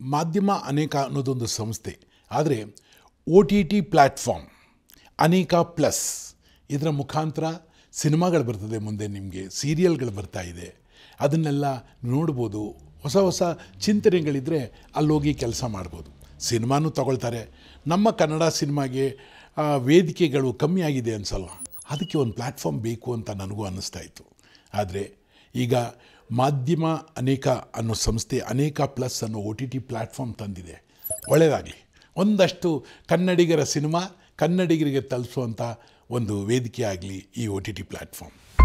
ಮಾಧ್ಯಮ ಅನೇಕ ಅನ್ನೋದೊಂದು ಸಂಸ್ಥೆ ಆದರೆ O T T platform Aneka plus ಇದರ ಮುಖಾಂತರ ಸಿನಿಮಾಗಳು ಬರ್ತದೆ ಮುಂದೆ ನಿಮಗೆ ಸೀರಿಯಲ್ಗಳು ಬರ್ತಾ ಇದೆ ಅದನ್ನೆಲ್ಲ ನೋಡ್ಬೋದು ಹೊಸ ಹೊಸ ಚಿಂತನೆಗಳಿದ್ದರೆ ಅಲ್ಲೋಗಿ ಕೆಲಸ ಮಾಡ್ಬೋದು ಸಿನಿಮಾನೂ ತಗೊಳ್ತಾರೆ ನಮ್ಮ ಕನ್ನಡ ಸಿನಿಮಾಗೆ ಆ, ವೇದಿಕೆಗಳು ಕಮ್ಮಿ ಆಗಿದೆ ಅನ್ಸಲ್ಲ ಅದಕ್ಕೆ ಒಂದು ಪ್ಲ್ಯಾಟ್ಫಾರ್ಮ್ ಬೇಕು ಅಂತ ನನಗೂ ಅನ್ನಿಸ್ತಾ ಇತ್ತು ಆದರೆ ಈಗ ಮಾಧ್ಯಮ ಅನೇಕ ಅನ್ನೋ ಸಂಸ್ಥೆ ಅನೇಕ ಪ್ಲಸ್ ಅನ್ನೋ ಒ ಟಿ ಟಿ ಪ್ಲ್ಯಾಟ್ಫಾರ್ಮ್ ತಂದಿದೆ ಒಳ್ಳೆಯದಾಗಲಿ ಒಂದಷ್ಟು ಕನ್ನಡಿಗರ ಸಿನಿಮಾ ಕನ್ನಡಿಗರಿಗೆ ತಲುಪಿಸುವಂಥ ಒಂದು ವೇದಿಕೆ ಆಗಲಿ ಈ ಒ ಟಿ ಟಿ ಪ್ಲ್ಯಾಟ್ಫಾರ್ಮ್